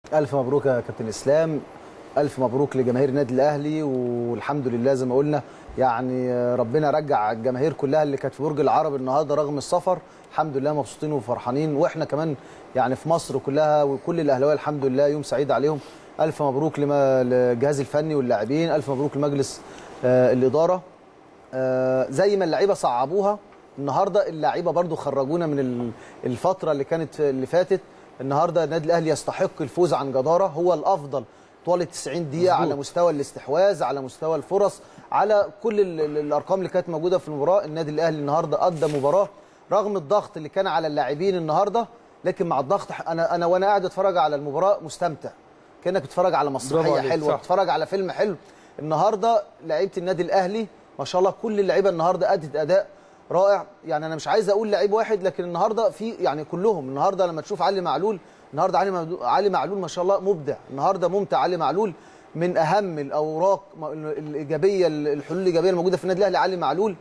الف مبروك يا كابتن اسلام الف مبروك لجماهير النادي الاهلي والحمد لله زي ما قلنا يعني ربنا رجع الجماهير كلها اللي كانت في برج العرب النهارده رغم السفر الحمد لله مبسوطين وفرحانين واحنا كمان يعني في مصر كلها وكل الاهلاويه الحمد لله يوم سعيد عليهم الف مبروك لما- للجهاز الفني واللاعبين الف مبروك لمجلس آه، الاداره آه، زي ما اللعيبه صعبوها النهارده اللعيبه برضو خرجونا من ال- الفتره اللي كانت اللي فاتت النهارده النادي الاهلي يستحق الفوز عن جداره هو الافضل طوال ال 90 دقيقه مظبوط. على مستوى الاستحواذ على مستوى الفرص على كل ال- ال- الارقام اللي كانت موجوده في المباراه النادي الاهلي النهارده قدم مباراه رغم الضغط اللي كان على اللاعبين النهارده لكن مع الضغط انا انا وانا قاعد اتفرج على المباراه مستمتع كانك بتتفرج على برافو مسرحيه عليك، حلوه صح. بتتفرج على فيلم حلو النهارده لعيبه النادي الاهلي ما شاء الله كل اللعيبه النهارده ادت اداء رائع يعني انا مش عايز اقول لعيب واحد لكن النهارده في يعني كلهم النهارده لما تشوف علي معلول النهارده علي معلول- علي معلول ما شاء الله مبدع النهارده ممتع علي معلول من اهم الاوراق الايجابيه الحلول الايجابيه الموجوده في النادي الاهلي علي معلول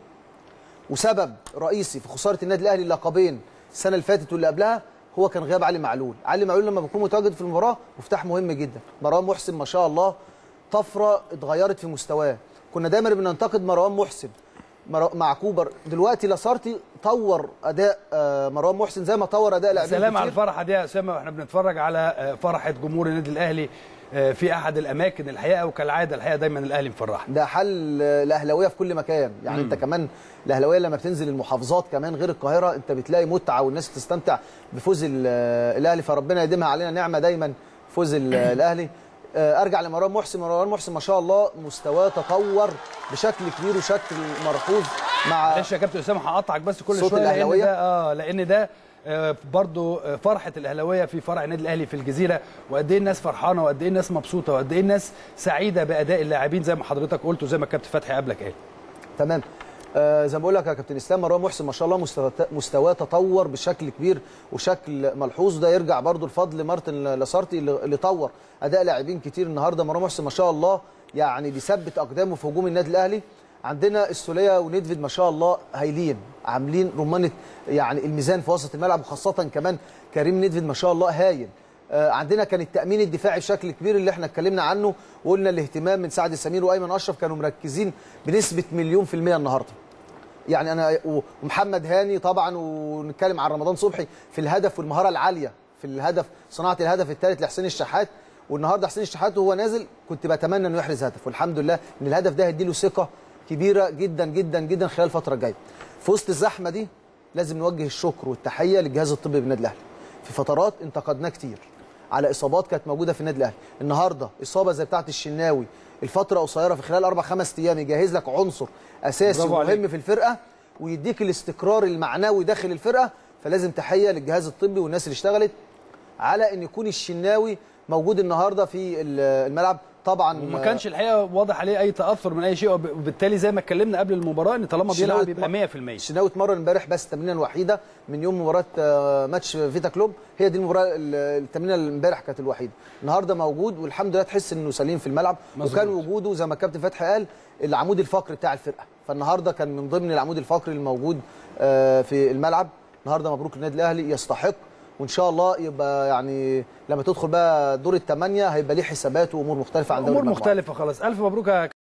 وسبب رئيسي في خساره النادي الاهلي اللقبين السنه اللي فاتت واللي قبلها هو كان غياب علي معلول علي معلول لما بيكون متواجد في المباراه مفتاح مهم جدا مروان محسن ما شاء الله طفره اتغيرت في مستواه كنا دايما بننتقد مروان محسن مرو- مع كوبر دلوقتي لاسارتي طور اداء آه، مروان محسن زي ما طور اداء لاعبين سلام على كتير. الفرحه دي يا اسامه واحنا بنتفرج على آه، فرحه جمهور النادي الاهلي آه، في احد الاماكن الحقيقه وكالعاده الحقيقه دايما الاهلي مفرحنا ده حل الاهلاويه في كل مكان يعني انت كمان الاهلاويه لما بتنزل المحافظات كمان غير القاهره انت بتلاقي متعه والناس تستمتع بفوز ال- الاهلي فربنا يديمها علينا نعمه دايما فوز ال- الاهلي آه، ارجع لمروان محسن مروان محسن ما شاء الله مستواه تطور بشكل كبير وشكل ملحوظ مع معلش يا كابتن اسامه هقطعك بس كل صوت شويه لان الأهلاوية؟ ده اه لان ده آه، برضو آه، فرحه الاهلاويه في فرع النادي الاهلي في الجزيره وقد ايه الناس فرحانه وقد ايه الناس مبسوطه وقد ايه الناس سعيده باداء اللاعبين زي ما حضرتك قلت وزي ما الكابتن فتحي قبلك قال تمام آه زي ما بقول لك يا كابتن اسلام مروان محسن ما شاء الله مستواه مستواه تطور بشكل كبير وشكل ملحوظ ده يرجع برضو لفضل مارتن لاسارتي اللي اللي طور اداء لاعبين كتير النهارده مروان محسن ما شاء الله يعني بيثبت اقدامه في هجوم النادي الاهلي عندنا السوليه وندفيد ما شاء الله هايلين عاملين رمانه يعني الميزان في وسط الملعب وخاصه كمان كريم ندفيد ما شاء الله هايل آه، عندنا كان التامين الدفاعي بشكل كبير اللي احنا اتكلمنا عنه وقلنا الاهتمام من سعد السمير وايمن اشرف كانوا مركزين بنسبه مليون في الميه النهارده يعني انا و- ومحمد هاني طبعا ونتكلم عن رمضان صبحي في الهدف والمهاره العاليه في الهدف صناعه الهدف الثالث لحسين الشحات والنهارده حسين الشحات وهو نازل كنت بتمنى انه يحرز هدف والحمد لله ان الهدف ده هيديله ثقه كبيره جدا جدا جدا خلال الفتره الجايه في وسط الزحمه دي لازم نوجه الشكر والتحيه للجهاز الطبي بالنادي الاهلي في فترات انتقدناه كتير على اصابات كانت موجوده في النادي الاهلي النهارده اصابه زي بتاعه الشناوي الفتره قصيره في خلال اربع خمس ايام يجهز لك عنصر اساسي برافو عليك. ومهم في الفرقه ويديك الاستقرار المعنوي داخل الفرقه فلازم تحيه للجهاز الطبي والناس اللي اشتغلت على ان يكون الشناوي موجود النهارده في ال- الملعب طبعا وما كانش الحقيقه واضح عليه اي تاثر من اي شيء وب- وبالتالي زي ما اتكلمنا قبل المباراه ان طالما الشناوي بيلعب يبقى 100% الشناوي اتمرن امبارح بس التمرينه الوحيده من يوم مباراه آه، ماتش فيتا كلوب هي دي المباراه ال- التمرينه اللي امبارح كانت الوحيده النهارده موجود والحمد لله تحس انه سليم في الملعب مظبوط. وكان وجوده زي ما الكابتن فتحي قال العمود الفقري بتاع الفرقه فالنهارده كان من ضمن العمود الفقري الموجود آه، في الملعب النهارده مبروك النادي الاهلي يستحق وان شاء الله يبقى يعني لما تدخل بقى دور الثمانيه هيبقى ليه حسابات وامور مختلفه عن دوري امور المجموعات. مختلفه خلاص الف مبروك يا